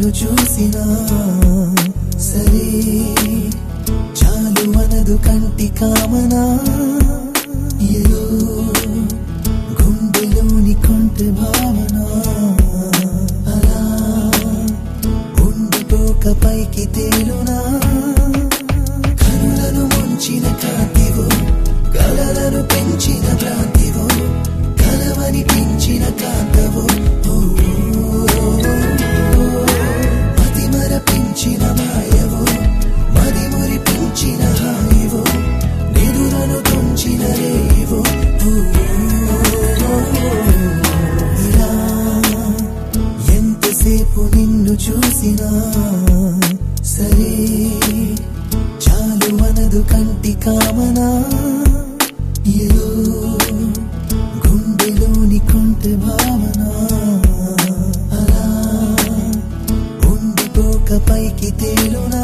చూసినా సరే చాలు మనదు కంటి కామనా ఏదో గుండెలోని కొంటె భావన అలా ఉండిపోక పైకి తేలునా కనులను ముంచిన కాంతివో కలలను పెంచిన భ్రాంతివో కలవని పెంచిన కాంతవో ఓ, మతి మరపించిన మాయవో మది మురిపించిన హాయివో నిదురను తుంచిన రేవో ఓ, ఇలా ఎంతసేపు నిన్ను చూసినా సరే చాలు మనదు కంటి కామనా ఏదో గుండెలోని కొంటె భావన అలా ఉండిపోక పైకి తేలునా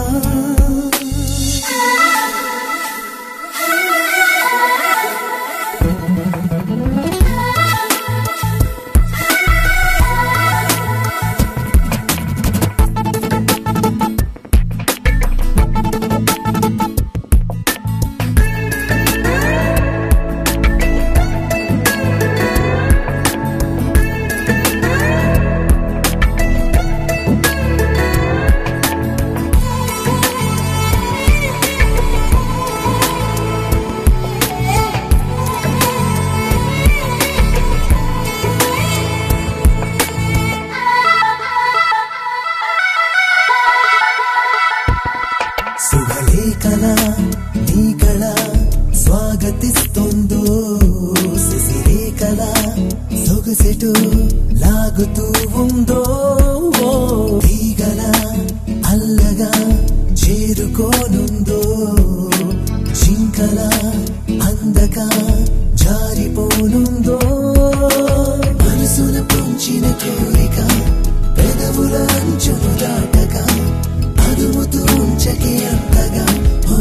శుభలేఖల నీ కళ స్వాగతిస్తుందో శశిరేఖల సొగసెటు లాగుతూ ఉందో తీగల అల్లగా చేరుకోనుందో జింకల అందగా జారిపోనుందో మనసున పొంచిన కోరిక పెదవుల అంచును దాటగా అదుముతూ ఉంచకే అంతగా ఓ,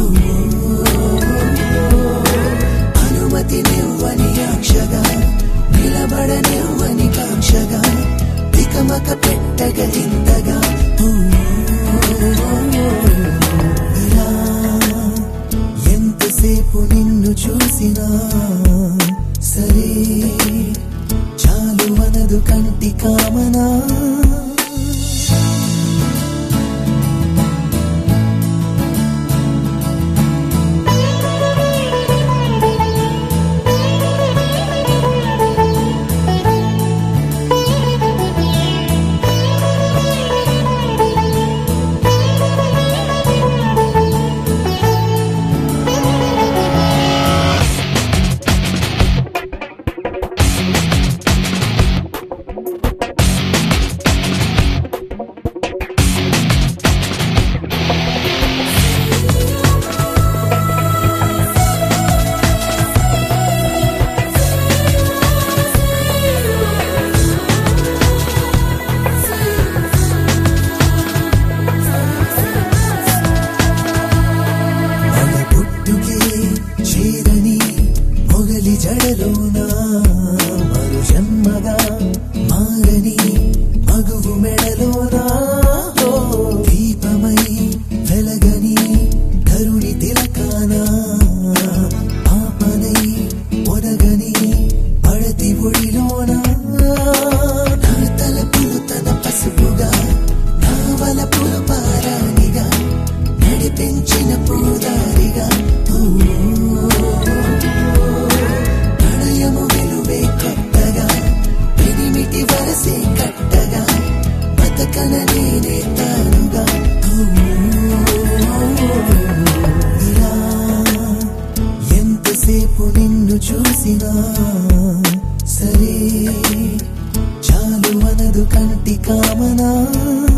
అనుమతి నివ్వని ఆక్షగా నిలబడనివ్వని కాంక్షగా తికమక పెట్టగా ఇంతగా ఓ, ఇలా ఎంతసేపు నిన్ను చూసినా సరే చాలు మనదు కంటి కామనా మన పుట్టుకే చేరని మొగలి జడలోన మరు జన్మగా మారని మగువు మెడలోన ఓ దీపమై వెలగని కరుణి తిలకాన పాపనై ఒదగని పడతి ఒడిలోన నా తలపులు తన పసుపుగా నా వలపులు పారానిగా నడిపించిన పూదారిగా ఓ, ప్రణయము వెలువే కొత్తగా పెనిమిటి వరసే కట్టగా బతకన నేనే తానుగా ఓ, ఇలా ఎంతసేపు నిన్ను చూసినా సరే చాలు మనదు కంటి కామనా